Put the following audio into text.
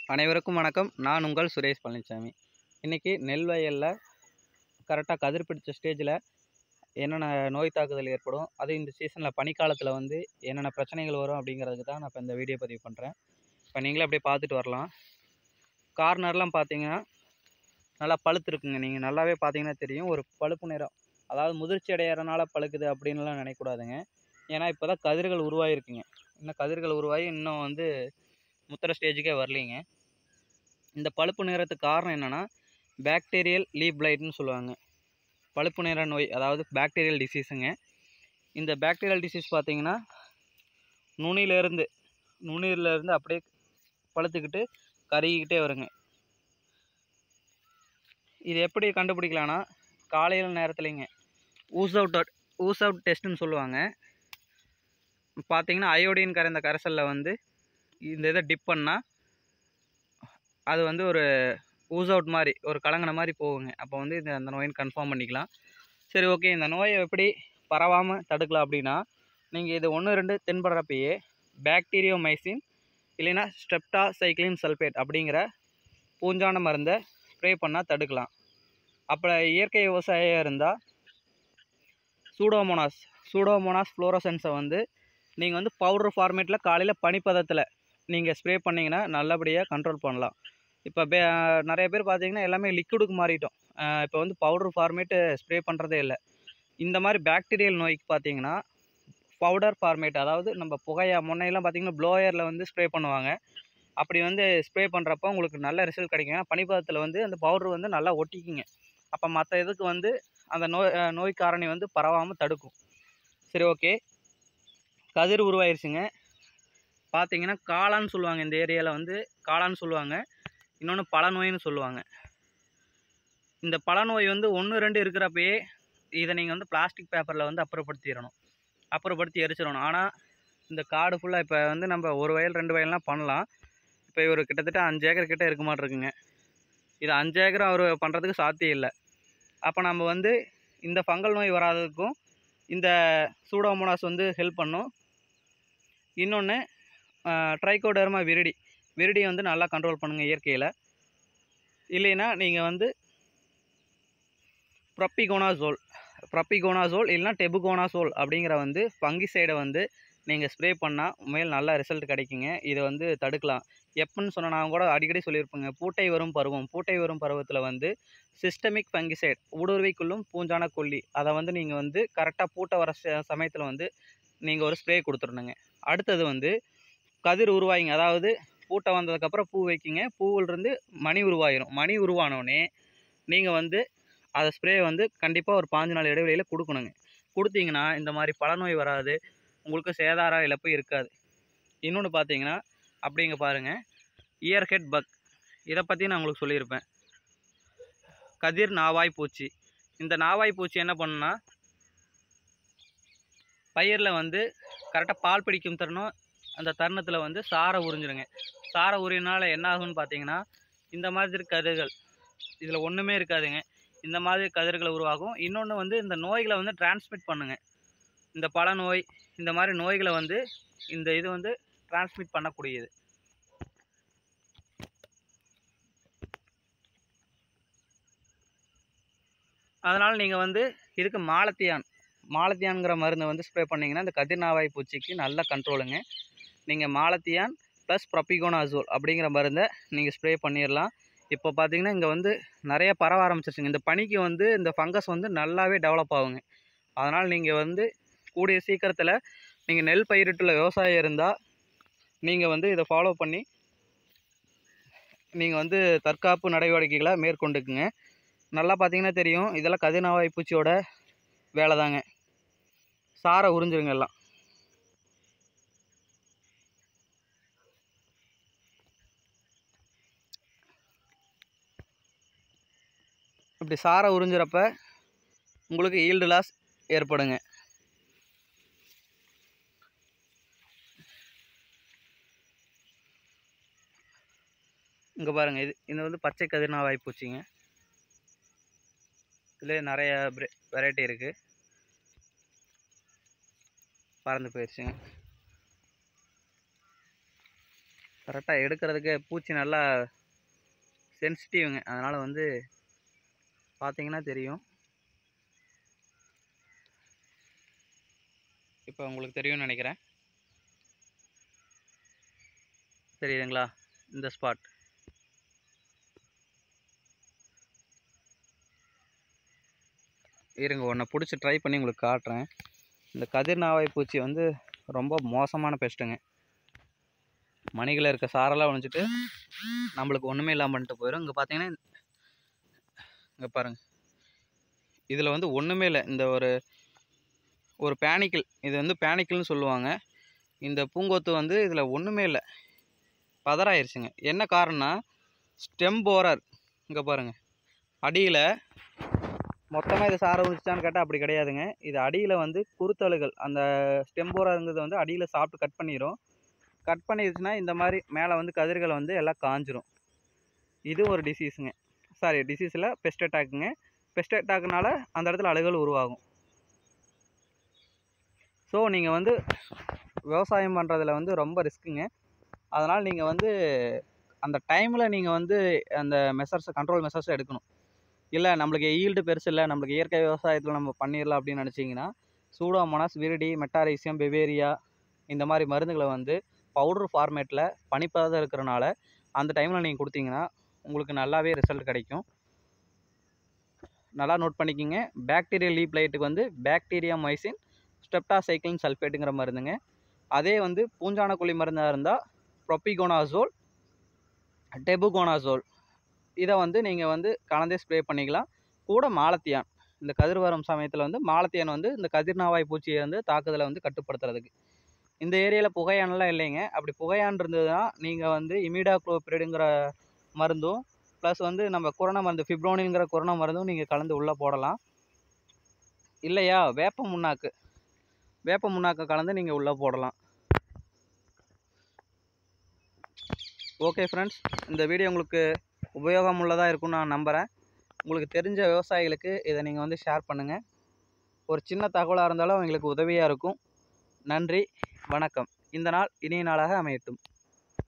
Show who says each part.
Speaker 1: அனைவருக்கும் வணக்கம் நான் உங்கள் சுரேஷ் பழனிசாமி இன்றைக்கி நெல் வயலில் கரெக்டாக கதிர் பிடிச்ச ஸ்டேஜில் என்னென்ன நோய் தாக்குதல் ஏற்படும் அதுவும் இந்த சீசனில் பனிக்காலத்தில் வந்து என்னென்ன பிரச்சனைகள் வரும் அப்படிங்கிறதுக்கு தான் நான் இப்போ இந்த வீடியோ பதிவு பண்ணுறேன் இப்போ நீங்களே அப்படியே பார்த்துட்டு வரலாம் கார்னர்லாம் பார்த்தீங்கன்னா நல்லா பழுத்து இருக்குங்க நீங்கள் நல்லாவே பார்த்தீங்கன்னா தெரியும் ஒரு பழுப்பு நிறம் அதாவது முதிர்ச்சி அடையிறனால பழுக்குது அப்படின்லாம் நினைக்கக்கூடாதுங்க ஏன்னா இப்போ தான் கதிர்கள் உருவாகிருக்குங்க இன்னும் கதிர்கள் உருவாகி இன்னும் வந்து முத்துற ஸ்டேஜுக்கே வரலைங்க இந்த பழுப்பு நிறத்துக்கு காரணம் என்னென்னா பாக்டீரியல் லீப் பிளைட்னு சொல்லுவாங்க பழுப்பு நிற நோய் அதாவது பாக்டீரியல் டிசீஸுங்க இந்த பாக்டீரியல் டிசீஸ் பார்த்தீங்கன்னா நுனியிலேருந்து நுனியிலேருந்து அப்படியே பழுத்துக்கிட்டு கருகிக்கிட்டே வருங்க இது எப்படி கண்டுபிடிக்கலான்னா காலையில் நேரத்துலைங்க ஊஸ் அவுட் ஊஸ் அவுட் டெஸ்ட்டுன்னு சொல்லுவாங்க பார்த்தீங்கன்னா அயோடின் கரைந்த கரைசலில் வந்து இந்த இதை டிப் பண்ணால் அது வந்து ஒரு ஊஸ் அவுட் மாதிரி ஒரு கலங்கின மாதிரி போகுங்க அப்போ வந்து இந்த அந்த நோயின்னு கன்ஃபார்ம் பண்ணிக்கலாம் சரி ஓகே இந்த நோயை எப்படி பரவாமல் தடுக்கலாம் அப்படின்னா நீங்கள் இது ஒன்று ரெண்டு தென்படுறப்பயே பாக்டீரியோமைசின் இல்லைன்னா ஸ்ட்ரெப்டா சைக்ளின் சல்ஃபேட் அப்படிங்கிற பூஞ்சான மருந்தை ஸ்ப்ரே பண்ணால் தடுக்கலாம் அப்போ இயற்கை விவசாயியாக இருந்தால் சூடோமோனாஸ் சூடோமோனாஸ் ஃப்ளோரசன்ஸை வந்து நீங்கள் வந்து பவுடர் ஃபார்மேட்டில் காலையில் பனிப்பதத்தில் நீங்கள் ஸ்ப்ரே பண்ணிங்கன்னா நல்லபடியாக கண்ட்ரோல் பண்ணலாம் இப்போ பே நிறைய பேர் பார்த்தீங்கன்னா எல்லாமே லிக்விடுக்கு மாறிட்டோம் இப்போ வந்து பவுடர் ஃபார்மேட்டு ஸ்ப்ரே பண்ணுறதே இல்லை இந்த மாதிரி பாக்டீரியல் நோய்க்கு பார்த்தீங்கன்னா பவுடர் ஃபார்மேட் அதாவது நம்ம புகையா முன்னையெல்லாம் பார்த்தீங்கன்னா ப்ளோயரில் வந்து ஸ்ப்ரே பண்ணுவாங்க அப்படி வந்து ஸ்ப்ரே பண்ணுறப்ப உங்களுக்கு நல்ல ரிசல்ட் கிடைக்குங்க பனிப்பதத்தில் வந்து அந்த பவுடர் வந்து நல்லா ஒட்டிக்குங்க அப்போ மற்ற இதுக்கு வந்து அந்த நோய் நோய் காரணி வந்து பரவாமல் தடுக்கும் சரி ஓகே கதிர் உருவாயிருச்சுங்க பார்த்தீங்கன்னா காளான்னு சொல்லுவாங்க இந்த ஏரியாவில் வந்து காளான்னு சொல்லுவாங்க இன்னொன்று பழநோயின்னு சொல்லுவாங்க இந்த பழநோய் வந்து ஒன்று ரெண்டு இருக்கிறப்பயே இதை நீங்கள் வந்து பிளாஸ்டிக் பேப்பரில் வந்து அப்புறப்படுத்திடணும் அப்புறப்படுத்தி எரிச்சிடணும் ஆனால் இந்த காடு ஃபுல்லாக இப்போ வந்து நம்ம ஒரு வயல் ரெண்டு வயல்லாம் பண்ணலாம் இப்போ ஒரு கிட்டத்தட்ட அஞ்சு ஏக்கர் கிட்ட இருக்க மாட்டிருக்குங்க இது அஞ்சு ஏக்கர் அவர் பண்ணுறதுக்கு சாத்தியம் இல்லை அப்போ நம்ம வந்து இந்த ஃபங்கல் நோய் வராததுக்கும் இந்த சூடோமோனாஸ் வந்து ஹெல்ப் பண்ணும் இன்னொன்று ட்ரைகோடர்மா விரிடி விரிடியை வந்து நல்லா கண்ட்ரோல் பண்ணுங்கள் இயற்கையில் இல்லைன்னா நீங்கள் வந்து ப்ரப்பிகோனாசோல் ப்ரப்பிகோனாசோல் இல்லைனா டெபுகோனாசோல் அப்படிங்கிற வந்து ஃபங்கிசைடை வந்து நீங்கள் ஸ்ப்ரே பண்ணால் உண்மையில் நல்ல ரிசல்ட் கிடைக்குங்க இதை வந்து தடுக்கலாம் எப்போன்னு சொன்ன நான் கூட அடிக்கடி சொல்லியிருப்பேங்க பூட்டை வரும் பருவம் பூட்டை வரும் பருவத்தில் வந்து சிஸ்டமிக் ஃபங்கிசைட் ஊடுருவிக்குள்ளும் பூஞ்சான கொல்லி அதை வந்து நீங்கள் வந்து கரெக்டாக பூட்டை வர சமயத்தில் வந்து நீங்கள் ஒரு ஸ்ப்ரே கொடுத்துடணுங்க அடுத்தது வந்து கதிர் உருவாயிங்க அதாவது பூட்டை வந்ததுக்கப்புறம் பூ வைக்கிங்க பூவிலிருந்து மணி உருவாயிரும் மணி உருவானோடனே நீங்கள் வந்து அதை ஸ்ப்ரே வந்து கண்டிப்பாக ஒரு பாஞ்சு நாள் இடைவெளியில் கொடுக்கணுங்க கொடுத்தீங்கன்னா இந்த மாதிரி பழநோய் வராது உங்களுக்கு சேதார இழப்பு இருக்காது இன்னொன்று பார்த்தீங்கன்னா அப்படிங்க பாருங்கள் இயர் ஹெட் பக் இதை பற்றி நான் உங்களுக்கு சொல்லியிருப்பேன் கதிர் நாவாய் பூச்சி இந்த நாவாய் பூச்சி என்ன பண்ணுன்னா பயிரில் வந்து கரெக்டாக பால் பிடிக்கும் தருணம் அந்த தருணத்தில் வந்து சாரை உறிஞ்சிருங்க சாரை உரினால என்ன ஆகும்னு பார்த்தீங்கன்னா இந்த மாதிரி கதிர்கள் இதில் ஒன்றுமே இருக்காதுங்க இந்த மாதிரி கதிர்கள் உருவாகும் இன்னொன்று வந்து இந்த நோய்களை வந்து டிரான்ஸ்மிட் பண்ணுங்க இந்த பல நோய் இந்த மாதிரி நோய்களை வந்து இந்த இது வந்து டிரான்ஸ்மிட் பண்ணக்கூடியது அதனால் நீங்கள் வந்து இதுக்கு மாலத்தியான் மாலத்தியான்கிற மருந்தை வந்து ஸ்ப்ரே பண்ணிங்கன்னா இந்த கதிர்நாவாய் பூச்சிக்கு நல்ல கண்ட்ரோலுங்க நீங்கள் மாலத்தியான் ப்ளஸ் ப்ரொபிகோனாசோல் அப்படிங்கிற மருந்தை நீங்கள் ஸ்ப்ரே பண்ணிடலாம் இப்போ பார்த்தீங்கன்னா இங்கே வந்து நிறைய பரவ ஆரம்பிச்சிருச்சுங்க இந்த பனிக்கு வந்து இந்த ஃபங்கஸ் வந்து நல்லாவே டெவலப் ஆகுங்க அதனால் நீங்கள் வந்து கூடிய சீக்கிரத்தில் நீங்கள் நெல் பயிரிட்டுள்ள விவசாயம் இருந்தால் நீங்கள் வந்து இதை ஃபாலோ பண்ணி நீங்கள் வந்து தற்காப்பு நடவடிக்கைகளை மேற்கொண்டுக்குங்க நல்லா பார்த்தீங்கன்னா தெரியும் இதெல்லாம் கதிர்நாவாய் பூச்சியோட வேலை தாங்க சாரை உறிஞ்சிருங்க எல்லாம் இப்படி சாரை உறிஞ்சிறப்ப உங்களுக்கு ஈல்டு லாஸ் ஏற்படுங்க இங்கே பாருங்கள் இது இது வந்து பச்சை கதிர்நாவாய் பூச்சிங்க இதில் நிறைய வெரைட்டி இருக்குது பறந்து போயிடுச்சுங்க கரெக்டாக எடுக்கிறதுக்கு பூச்சி நல்லா சென்சிட்டிவ்ங்க அதனால் வந்து பார்த்தீங்கன்னா தெரியும் இப்போ உங்களுக்கு தெரியும்னு நினைக்கிறேன் தெரியுதுங்களா இந்த ஸ்பாட் இருங்க ஒன்றை பிடிச்சி ட்ரை பண்ணி உங்களுக்கு காட்டுறேன் இந்த கதிர்நாவாய் பூச்சி வந்து ரொம்ப மோசமான பெஸ்ட்டுங்க மணிகளில் இருக்க சாரெல்லாம் ஒழிஞ்சிட்டு நம்மளுக்கு ஒன்றுமே இல்லாமல் பண்ணிட்டு போயிடும் இங்கே பார்த்தீங்கன்னா இங்கே பாருங்கள் இதில் வந்து ஒன்றுமே இல்லை இந்த ஒரு ஒரு பேனிக்கிள் இது வந்து பேனிக்கிள்னு சொல்லுவாங்க இந்த பூங்கொத்து வந்து இதில் ஒன்றுமே இல்லை பதறாயிருச்சுங்க என்ன காரணம்னா ஸ்டெம் போரர் இங்கே பாருங்கள் அடியில் மொத்தமாக இது சாரை உரிச்சிட்டான்னு கேட்டால் அப்படி கிடையாதுங்க இது அடியில் வந்து குருத்தழுகள் அந்த ஸ்டெம் போரருங்கிறது வந்து அடியில் சாப்பிட்டு கட் பண்ணிடும் கட் பண்ணிடுச்சுன்னா இந்த மாதிரி மேலே வந்து கதிர்கள் வந்து எல்லாம் காஞ்சிரும் இது ஒரு டிசீஸுங்க சாரி டிசீஸில் பெஸ்ட் அட்டாக்குங்க பெஸ்ட் அட்டாக்னால அந்த இடத்துல அழுகல் உருவாகும் ஸோ நீங்கள் வந்து விவசாயம் பண்ணுறதுல வந்து ரொம்ப ரிஸ்க்குங்க அதனால் நீங்கள் வந்து அந்த டைமில் நீங்கள் வந்து அந்த மெஷர்ஸை கண்ட்ரோல் மெஷர்ஸை எடுக்கணும் இல்லை நம்மளுக்கு ஈல்டு பெருசு இல்லை நம்மளுக்கு இயற்கை விவசாயத்தில் நம்ம பண்ணிடலாம் அப்படின்னு நினச்சிங்கன்னா சூடோமோனாஸ் விரிடி மெட்டாரைசியம் பெவேரியா இந்த மாதிரி மருந்துகளை வந்து பவுடர் ஃபார்மேட்டில் பனிப்பதம் இருக்கிறனால அந்த டைமில் நீங்கள் கொடுத்தீங்கன்னா உங்களுக்கு நல்லாவே ரிசல்ட் கிடைக்கும் நல்லா நோட் பண்ணிக்கிங்க பாக்டீரியல் லீப் லைட்டுக்கு வந்து பாக்டீரியா மைசின் ஸ்டெப்டாசைக்ளின் சல்ஃபேட்டுங்கிற மருந்துங்க அதே வந்து பூஞ்சானக்குழி மருந்தாக இருந்தால் ப்ரொப்பிகோனாசோல் டெபுகோனாசோல் இதை வந்து நீங்கள் வந்து கலந்தே ஸ்ப்ரே பண்ணிக்கலாம் கூட மாலத்தியான் இந்த கதிர் வரும் சமயத்தில் வந்து மாலத்தியான் வந்து இந்த கதிர்நாவாய் பூச்சியை வந்து தாக்குதலை வந்து கட்டுப்படுத்துறதுக்கு இந்த ஏரியாவில் புகையானலாம் இல்லைங்க அப்படி புகையான் இருந்ததுன்னா நீங்கள் வந்து இமிடா குளோபிரிடுங்கிற மருந்தும் ப்ளஸ் வந்து நம்ம கொரோனா மருந்து ஃபிப்ரோனிங்கிற கொரோனா மருந்தும் நீங்கள் கலந்து உள்ளே போடலாம் இல்லையா வேப்ப முன்னாக்கு வேப்ப முன்னாக்கு கலந்து நீங்கள் உள்ளே போடலாம் ஓகே ஃப்ரெண்ட்ஸ் இந்த வீடியோ உங்களுக்கு உபயோகமுள்ளதாக இருக்கும்னு நான் நம்புகிறேன் உங்களுக்கு தெரிஞ்ச விவசாயிகளுக்கு இதை நீங்கள் வந்து ஷேர் பண்ணுங்கள் ஒரு சின்ன தகவலாக இருந்தாலும் அவங்களுக்கு உதவியாக இருக்கும் நன்றி வணக்கம் இந்த நாள் இனிய நாளாக அமையட்டும்